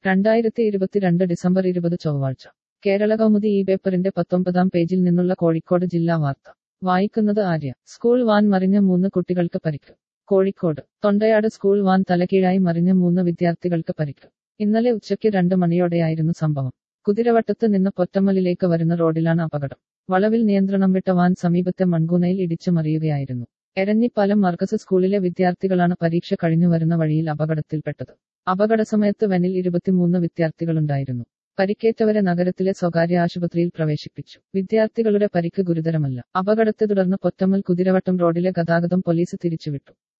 രണ്ടായിരത്തി ഇരുപത്തിരണ്ട് ഡിസംബർ ഇരുപത് ചൊവ്വാഴ്ച കേരള കൗമുദി ഈ പേപ്പറിന്റെ പത്തൊമ്പതാം പേജിൽ നിന്നുള്ള കോഴിക്കോട് ജില്ലാ വാർത്ത വായിക്കുന്നത് ആര്യ സ്കൂൾ വാൻ മറിഞ്ഞ മൂന്ന് കുട്ടികൾക്ക് പരിക്ക് കോഴിക്കോട് തൊണ്ടയാട് സ്കൂൾ വാൻ തലകീഴായി മറിഞ്ഞ മൂന്ന് വിദ്യാർത്ഥികൾക്ക് പരിക്ക് ഇന്നലെ ഉച്ചയ്ക്ക് രണ്ട് മണിയോടെയായിരുന്നു സംഭവം കുതിരവട്ടത്ത് നിന്ന് പൊറ്റമ്മലിലേക്ക് വരുന്ന റോഡിലാണ് അപകടം വളവിൽ നിയന്ത്രണം വിട്ട വാൻ സമീപത്തെ മൺകൂനയിൽ ഇടിച്ചു മറിയുകയായിരുന്നു എരഞ്ഞിപ്പാലം മർക്കസ് സ്കൂളിലെ വിദ്യാർത്ഥികളാണ് പരീക്ഷ കഴിഞ്ഞു വരുന്ന വഴിയിൽ അപകടത്തിൽപ്പെട്ടത് അപകട സമയത്ത് വനിൽ ഇരുപത്തിമൂന്ന് വിദ്യാർത്ഥികളുണ്ടായിരുന്നു പരിക്കേറ്റവരെ നഗരത്തിലെ സ്വകാര്യ ആശുപത്രിയിൽ പ്രവേശിപ്പിച്ചു വിദ്യാർത്ഥികളുടെ പരിക്ക് ഗുരുതരമല്ല അപകടത്തെ തുടർന്ന് പൊറ്റമ്മൽ കുതിരവട്ടം റോഡിലെ ഗതാഗതം പോലീസ് തിരിച്ചുവിട്ടു